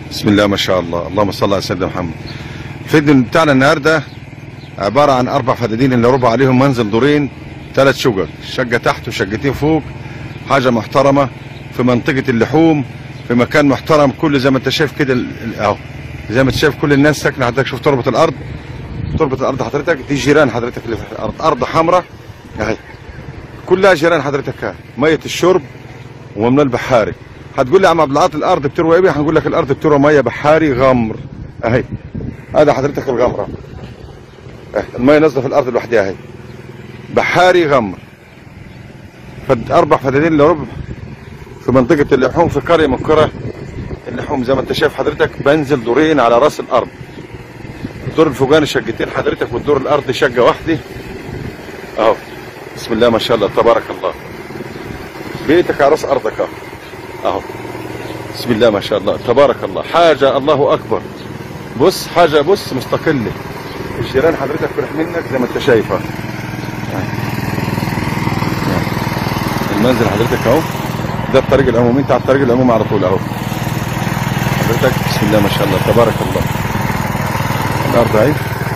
بسم الله ما شاء الله اللهم صل على سيدنا محمد الفيديو بتاعنا النهارده عباره عن اربع فدادين اللي ربع عليهم منزل دورين ثلاث شقق شقه تحت وشقتين فوق حاجه محترمه في منطقه اللحوم في مكان محترم كل زي ما انت شايف كده ال- ال- اهو زي ما انت شايف كل الناس ساكنه حضرتك شوف تربه الارض تربه الارض حضرتك دي جيران حضرتك اللي في الارض ارض حمراء اهي كلها جيران حضرتك اهي ميه الشرب وممنوع البحاري هتقول لي يا عم عبد العاطي الارض بتروى ايه هنقول لك الارض بتروى ميه بحاري غمر اهي هذا حضرتك الغمره اهي الميه نازله في الارض لوحدها اهي بحاري غمر فد اربع فدادين لربع في منطقه اللحوم في قريه من قرى اللحوم زي ما انت شايف حضرتك بنزل دورين على راس الارض الدور الفوقاني شقتين حضرتك والدور الارضي شقه واحده اهو بسم الله ما شاء الله تبارك الله بيتك على راس ارضك اهو اهو بسم الله ما شاء الله تبارك الله حاجه الله اكبر بص حاجه بص مستقله الجيران حضرتك فرح منك زي ما انت شايف اهو المنزل حضرتك اهو ده الطريق العمومي انت على الطريق العمومي على طول اهو حضرتك بسم الله ما شاء الله تبارك الله الارض اهي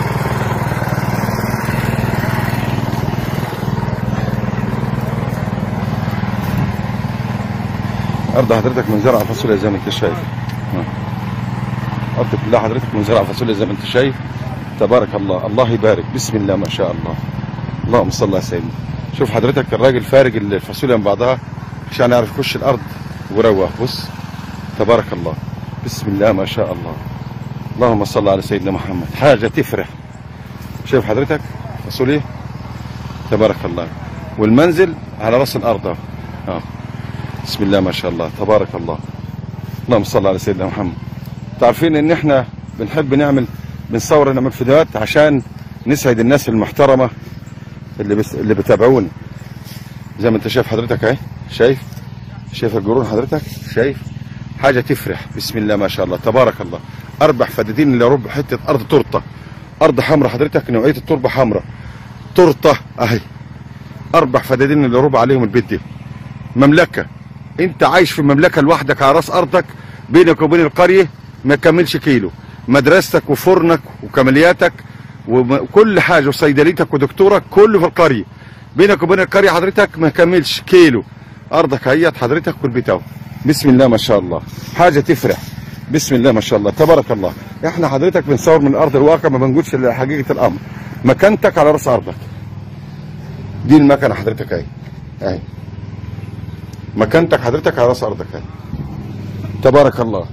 ارض حضرتك منزرعه فاصوليا زي ما انت شايف ها. ارض كلها حضرتك منزرعه فاصوليا زي ما انت شايف تبارك الله الله يبارك بسم الله ما شاء الله اللهم صل على سيدنا شوف حضرتك الراجل فارق الفاصوليا من بعضها عشان يعرف يخش الارض ويروح بص تبارك الله بسم الله ما شاء الله اللهم صل على سيدنا محمد حاجه تفرح شايف حضرتك فاصوليا تبارك الله والمنزل على راس الارض اهو اه بسم الله ما شاء الله تبارك الله اللهم صل على سيدنا محمد تعرفين ان احنا بنحب نعمل بنصور نعمل فيديوهات عشان نسعد الناس المحترمه اللي بس اللي بتابعونا زي ما انت شايف حضرتك اهي شايف شايف القرون حضرتك شايف حاجه تفرح بسم الله ما شاء الله تبارك الله اربع فدادين الا ربع حته ارض تورته ارض حمراء حضرتك نوعيه التربه حمراء تورته اهي اربع فدادين الا ربع عليهم البيت دي مملكه انت عايش في مملكه لوحدك على راس ارضك بينك وبين القريه ما يكملش كيلو مدرستك وفرنك وكمالياتك وكل حاجه وصيدليتك ودكتورك كله في القريه بينك وبين القريه حضرتك ما يكملش كيلو ارضك هيت حضرتك والبيت اهو بسم الله ما شاء الله حاجه تفرح بسم الله ما شاء الله تبارك الله احنا حضرتك بنصور من ارض الواقع ما بنقولش إلا حقيقه الامر مكانتك على راس ارضك دي المكنه حضرتك اهي اهي مكانتك حضرتك على راس ارضك اهي تبارك الله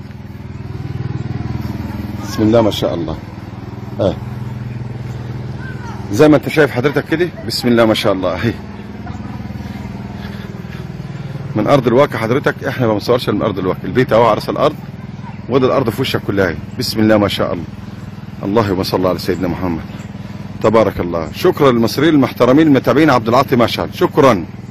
بسم الله ما شاء الله اه زي ما انت شايف حضرتك كده بسم الله ما شاء الله اهي من ارض الواقع حضرتك احنا ما بنصورش من ارض الواقع البيت اهو على راس الارض وده الارض في وشك كلها اهي بسم الله ما شاء الله اللهم صل على سيدنا محمد تبارك الله شكرا للمصريين المحترمين المتابعين عبد العاطي مشعل شكرا